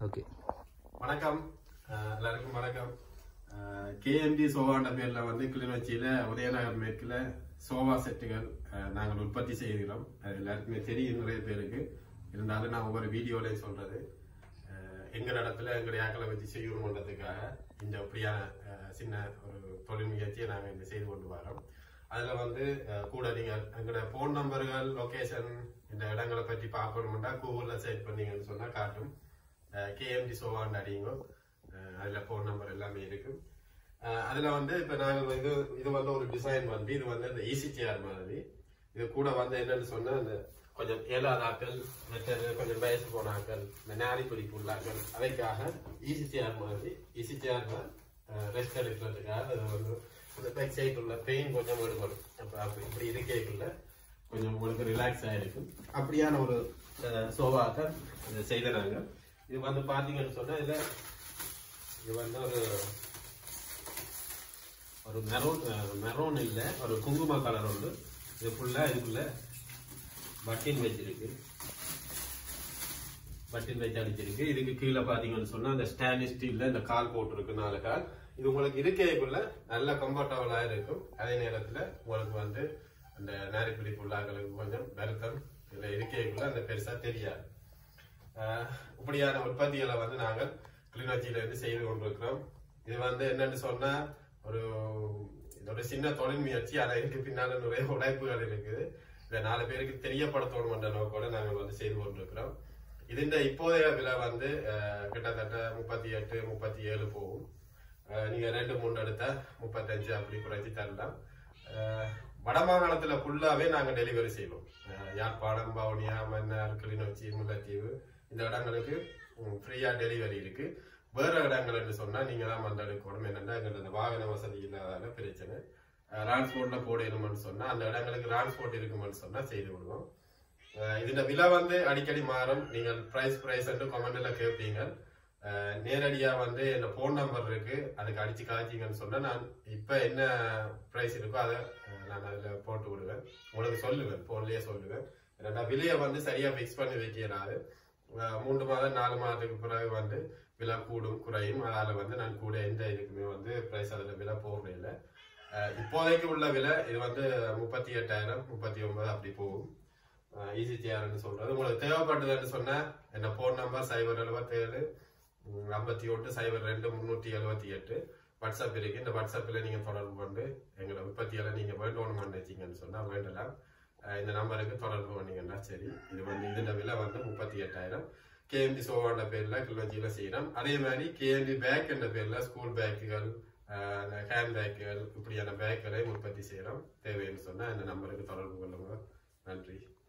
okay வணக்கம் அஹ் எல்லாருக்கும் வணக்கம் கேஎம்டி சோவாண்ட பேர்ல வந்து கிளிநொச்சியில உதயநகர் மேற்குல சோவா செட்டுகள் அஹ், நாங்கள் உற்பத்தி செய்கிறோம் அது எல்லாருக்குமே தெரியும் நிறைய பேருக்கு இருந்தாலும் நான் ஒவ்வொரு வீடியோலையும் சொல்றது அஹ், எங்கள் இடத்துல எங்களுடைய ஆக்களை வச்சு செய்யணுன்றதுக்காக இந்த அப்படியான அஹ், சின்ன ஒரு தொழில் முயற்சியை நாங்கள் இந்த செய்து கொண்டு வரோம் அதுல வந்து அஹ், கூட நீங்கள் எங்களோட போன் நம்பர்கள் லொகேஷன் இந்த இடங்களை பற்றி பார்க்கணும்னா கூகுள்ல சர்ச் பண்ணீங்கன்னு சொன்னா காட்டும் கேஎம்டி சோவான்னு அடிங்க அஹ் அதுல போன் நம்பர் எல்லாமே இருக்கு அஹ் அதுல வந்து இப்ப நாங்க இது இது வந்து ஒரு டிசைன் வந்து இது வந்து இந்த ஈசி சேர் மாதிரி இது கூட வந்து என்னன்னு சொன்னா இந்த கொஞ்சம் ஏழாதாக்கள் மற்றது கொஞ்சம் வயசு போனாக்கள் இந்த நாரி பிடிப்பு உள்ளாக்கள் அதைக்காக ஈசி சேர் மாதிரி ஈசி சேர்ல ரெஸ்ட் எடுக்கிறதுக்காக அது வந்து இந்த பேக் சைடு உள்ள பெயின் கொஞ்சம் எடுக்கணும் அப்ப அப்படி இப்படி இருக்கைக்குள்ள கொஞ்சம் உங்களுக்கு ரிலாக்ஸ் ஆயிருக்கும் அப்படியான ஒரு சோபாக்க இதை செய்தனாங்க இது வந்து பாத்தீங்கன்னு சொன்னா இதுல இது வந்து ஒரு ஒரு மெரூன் மெரூன் இல்ல ஒரு குங்கும கலர் உண்டு இது ஃபுல்லா இதுக்குள்ள பட்டின் வச்சிருக்கு பட்டின் வச்சு அடிச்சிருக்கு இதுக்கு கீழே பாத்தீங்கன்னு சொன்னா அந்த ஸ்டான்லெஸ் ஸ்டீல்ல இந்த கால் போட்டிருக்கு நாலு கால் இது உங்களுக்கு இருக்கைக்குள்ள நல்ல கம்ஃபர்டபுளா இருக்கும் அதே நேரத்துல உங்களுக்கு வந்து அந்த நேரப்பிடி புல்லாக்களுக்கு கொஞ்சம் வருத்தம் இதுல இருக்கைக்குள்ள அந்த பெருசா தெரியாது ஆஹ் இப்படியான உற்பத்திகளை வந்து நாங்கள் கிளிநொச்சியில இருந்து செய்து கொண்டிருக்கிறோம் இது வந்து என்னன்னு சொன்னா ஒரு இதோட சின்ன தொழில் முயற்சி ஆனா இதுக்கு பின்னால நிறைய உழைப்புகள் இருக்குது இதை நாலு பேருக்கு தெரியப்படுத்தணும் என்ற நோக்கோட நாங்கள் வந்து செய்து கொண்டிருக்கிறோம் இதுஇந்த இப்போதைய விலை வந்து ஆஹ் கிட்டத்தட்ட முப்பத்தி எட்டு முப்பத்தி ஏழு போகும் ஆஹ் நீங்க ரெண்டு மூணு எடுத்தா முப்பத்தஞ்சு அப்படி குறைச்சி தரலாம் ஆஹ் வடமாகாணத்துல ஃபுல்லாவே நாங்க டெலிவரி செய்வோம் ஆஹ் யாழ்ப்பாணம் வவுனியா மன்னார் கிளிநொச்சி முல்லைத்தீவு இந்த இடங்களுக்கு ஃப்ரீயா டெலிவரி இருக்கு வேற இடங்கள்னு சொன்னா நீங்க தான் வந்து எடுக்கணும் என்னன்னா எங்களுக்கு அந்த வாகன வசதி இல்லாதால பிரச்சனை டிரான்ஸ்போர்ட்ல போடணும்னு சொன்னா அந்த இடங்களுக்கு டிரான்ஸ்போர்ட் இருக்குமென்னு சொன்னா செய்து விடுவோம் அஹ் இதுல விலை வந்து அடிக்கடி மாறும் நீங்கள் பிரைஸ் பிரைஸ் கமெண்ட்ல கேட்பீங்க அஹ் நேரடியா வந்து இந்த போன் நம்பர் இருக்கு அதுக்கு அடிச்சு காய்ச்சிங்கன்னு சொன்னா நான் இப்ப என்ன பிரைஸ் இருக்கோ அதை அஹ், நான் அதுல போட்டு விடுவேன் உங்களுக்கு சொல்லுவேன் போன்லயே சொல்லுவேன் ரெண்டா விலையை வந்து சரியா ஃபிக்ஸ் பண்ணி வைக்கிறாரு அஹ், மூன்று மாதம் நாலு மாதத்துக்கு பிறகு வந்து விலை கூடும் குறையும் அதால வந்து நான் கூட எந்த இதுக்குமே வந்து பிரைஸ் அதுல விலை போகவே இல்லை அஹ், இப்போதைக்கு உள்ள விலை இது வந்து முப்பத்தி எட்டாயிரம் முப்பத்தி ஒன்பது அப்படி போகும் ஈஸி சேருன்னு சொல்றது உங்களுக்கு தேவைப்படுதுன்னு சொன்னா என்ன போன் நம்பர் சைபர் எழுபத்தேழு ஐம்பத்தி ஒன்று சைபர் ரெண்டு முன்னூற்றி எழுபத்தி எட்டு வாட்ஸ்அப் இருக்கு இந்த வாட்ஸ்அப்பில் நீங்க தொடர்பு கொண்டு எங்களை உற்பத்தியால நீங்க வேண்டணும் நினைச்சீங்கன்னு சொன்னா வேண்டலாம் அஹ் இந்த நம்பருக்கு தொடர்பு பண்ணீங்கன்னா சரி இது வந்து இதோட விலை வந்து முப்பத்தி எட்டாயிரம் கேஎம்பி சோவாண்ட பேர்ல கிளர்ச்சியில செய்யறோம் அதே மாதிரி கேஎம்பி பேக் என்ற பேர்ல ஸ்கூல் பேக்குகள் ஹேண்ட் பேக்குகள் இப்படியான பேக்குகளை உற்பத்தி செய்யறோம் தேவைன்னு சொன்னா இந்த நம்பருக்கு தொடர்பு கொள்ளுங்க நன்றி